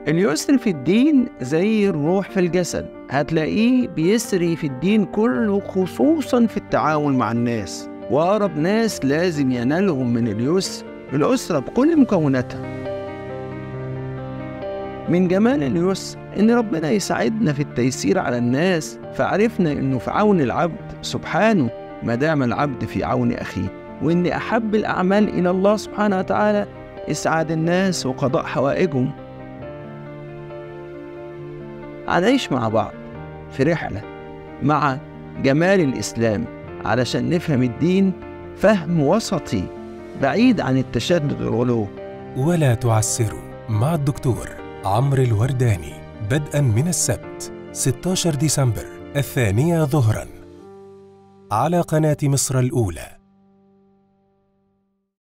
اليسر في الدين زي الروح في الجسد هتلاقيه بيسري في الدين كله خصوصا في التعامل مع الناس وأقرب ناس لازم ينالهم من اليسر الأسرة بكل مكوناتها من جمال اليسر إن ربنا يساعدنا في التيسير على الناس فعرفنا إنه في عون العبد سبحانه ما دام العبد في عون أخيه وإن أحب الأعمال إلى الله سبحانه وتعالى إسعاد الناس وقضاء حوائجهم هنعيش مع بعض في رحلة مع جمال الإسلام علشان نفهم الدين فهم وسطي بعيد عن التشدد والغلو ولا تعسروا مع الدكتور عمرو الورداني بدءا من السبت 16 ديسمبر الثانية ظهرا على قناة مصر الأولى